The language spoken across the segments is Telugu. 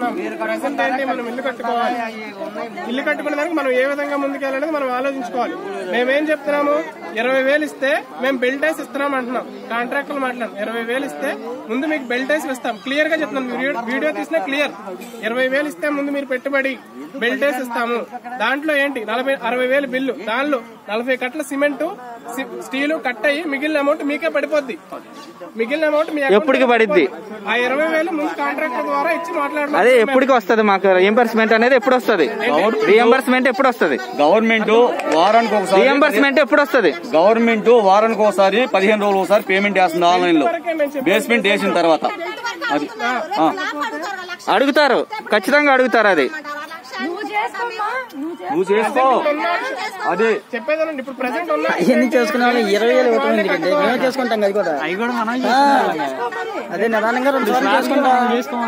ఉన్నాం ప్రెసెంట్ ఏంటి మనం ఇల్లు కట్టుకోవాలి ఇల్లు కట్టుకునే దానికి మనం ఏ విధంగా ముందుకెళ్ళాలనేది మనం ఆలోచించుకోవాలి మేమేం చెప్తున్నాము ఇరవై వేలు ఇస్తే మేము బెల్టేస్ ఇస్తున్నాం అంటున్నాం కాంట్రాక్టులు మాట్లాడు ఇరవై వేలు ఇస్తే ముందు మీకు బెల్టేస్ ఇస్తాం క్లియర్ గా చెప్తున్నాం వీడియో- వీడియో తీసినా క్లియర్ ఇరవై వేలు ఇస్తే ముందు మీరు పెట్టుబడి బెల్టేస్ ఇస్తాము దాంట్లో ఏంటి నలభై అరవై వేలు బిల్లు దానిలో నలభై కట్ల సిమెంట్ స్టీలు కట్ అయ్యి మిగిలిన అమౌంట్ మీకే పడిపోద్ది మిగిలిన అమౌంట్ మీ account ఎప్పటికి పడిద్ది? ఆ ఇరవై వేలు ముందు కాంట్రాక్టర్ ద్వారా ఇచ్చి మాట్లాడమని అదే ఎప్పటికి వస్తుంది మాకు రియంబర్స్మెంట్ అనేది ఎప్పుడు వస్తుంది రియంబర్స్మెంట్ ఎప్పుడు వస్తుంది గవర్నమెంట్ వారానికి ఒకసారి రియంబర్స్మెంట్ ఎప్పుడు వస్తుంది గవర్నమెంట్ వారానికి ఒకసారి పదిహేను రోజులు ఒకసారి పేమెంట్ చేస్తుంది ఆన్లైన్ లో వరకే మేము చెప్పేది. బేస్మెంట్ వేసిన తర్వాత అది ఆ. అడుగుతారు ఖచ్చితంగా అడుగుతారు అది నువ్వు చేసుకోమ్మా నువ్వు చేసుకో. నువ్వు చేసుకో అదే చెప్పేదానండి ఇప్పుడు ప్రెసెంట్ ఉన్న ఇవన్నీ చేసుకునే వాళ్ళు ఇరవై వేలు ఇవ్వటం ఎందుకండి మేమే చేసుకుంటాం అది కూడా అవి కూడా మనం ఆ, అదే నిదానంగా రెండు సార్లు చేసుకుంటాం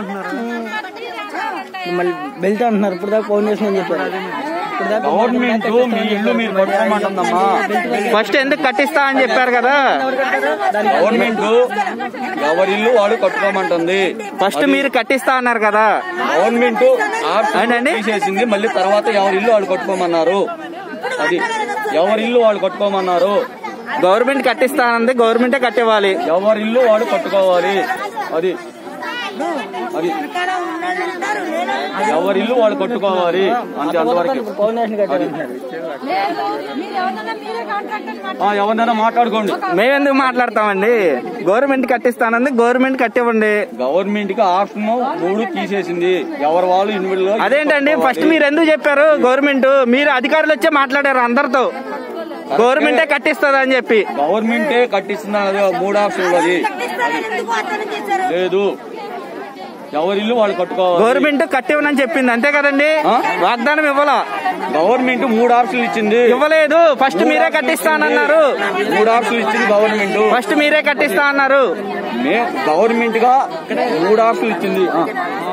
మళ్ళీ బెల్ట్ అంటున్నారు ఇప్పుడు దాకా ఫౌండేషన్ అని చెప్పారు ఇప్పుడు దాకా గవర్నమెంట్ మీ ఇల్లు మీరు కట్టుకోమంటుందమ్మా ఫస్ట్ ఎందుకు కట్టిస్తా అని చెప్పారు కదా గవర్నమెంట్ ఎవరి ఇల్లు వాడు కట్టుకోమంటుంది ఫస్ట్ మీరు కట్టిస్తా అన్నారు కదా గవర్నమెంట్ ఏంటండి? తీసేసింది మళ్ళీ తర్వాత ఎవరి ఇల్లు వాళ్ళు కట్టుకోమన్నారు అది ఎవరి ఇల్లు వాళ్ళు కట్టుకోమన్నారు గవర్నమెంట్ కట్టిస్తా అన్నది గవర్నమెంటే కట్టివ్వాలి ఎవరి ఇల్లు వాడు కట్టుకోవాలి అది అది ఎవరి ఇల్లు వాళ్ళు కట్టుకోవాలి అంతే అంతవరకు ఫౌండేషన్ కట్టారు లేదు మీరు ఎవరన్నా మీరే కాంట్రాక్టర్ ఆ, ఎవరినైనా మాట్లాడుకోండి మేమెందుకు మాట్లాడతామండి గవర్నమెంట్ కట్టిస్తానంది గవర్నమెంట్ కట్టివ్వండి గవర్నమెంట్ కి ఆప్షన్ మూడు తీసేసింది ఎవరి వాళ్ళు ఇండివిజువల్ అదేంటండి ఫస్ట్ మీరు ఎందుకు చెప్పారు గవర్నమెంట్ మీరు అధికారులు వచ్చే మాట్లాడారు అందరితో గవర్నమెంటే కట్టిస్తుంది అని చెప్పి గవర్నమెంటే కట్టిస్తున్న అది మూడు ఆప్షన్ అది లేదు ఎవరి ఇల్లు వాళ్ళు కట్టుకోవాలి గవర్నమెంట్ కట్టివ్వనని చెప్పింది అంతే కదండి వాగ్దానం ఇవ్వాలా గవర్నమెంట్ మూడు ఆప్షన్లు ఇచ్చింది ఇవ్వలేదు ఫస్ట్ మీరే కట్టిస్తానన్నారు మూడు ఆప్షన్లు ఇచ్చింది గవర్నమెంట్ ఫస్ట్ మీరే కట్టిస్తా అన్నారు మే గవర్నమెంట్ గా మూడు ఆప్షన్లు ఇచ్చింది ఆ.